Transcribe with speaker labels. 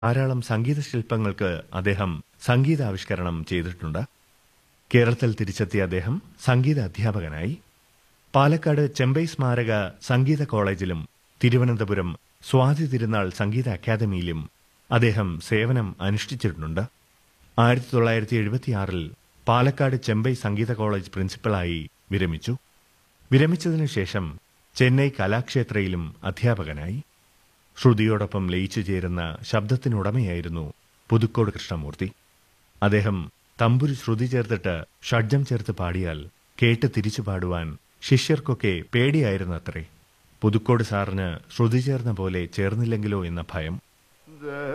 Speaker 1: ധാരാളം സംഗീത ശില്പങ്ങൾക്ക് അദ്ദേഹം സംഗീതാവിഷ്കരണം ചെയ്തിട്ടുണ്ട് കേരളത്തിൽ തിരിച്ചെത്തിയ അദ്ദേഹം സംഗീത അധ്യാപകനായി പാലക്കാട് ചെമ്പൈ സ്മാരക സംഗീത കോളേജിലും തിരുവനന്തപുരം സ്വാതി തിരുനാൾ സംഗീത അക്കാദമിയിലും അദ്ദേഹം സേവനം അനുഷ്ഠിച്ചിട്ടുണ്ട് ആയിരത്തി തൊള്ളായിരത്തി എഴുപത്തിയാറിൽ പാലക്കാട് ചെമ്പൈ സംഗീത കോളേജ് പ്രിൻസിപ്പലായി വിരമിച്ചു വിരമിച്ചതിനു ശേഷം ചെന്നൈ കലാക്ഷേത്രയിലും അധ്യാപകനായി ശ്രുതിയോടൊപ്പം ലയിച്ചു ചേരുന്ന ശബ്ദത്തിനുടമയായിരുന്നു പുതുക്കോട് കൃഷ്ണമൂർത്തി അദ്ദേഹം തമ്പുരു ശ്രുതി ചേർത്തിട്ട് ഷഡ്ജം ചേർത്ത് പാടിയാൽ കേട്ട് തിരിച്ചു പാടുവാൻ ശിഷ്യർക്കൊക്കെ പേടിയായിരുന്നത്രേ പുതുക്കോട് സാറിന് ശ്രുതി ചേർന്ന പോലെ ചേർന്നില്ലെങ്കിലോ എന്ന ഭയം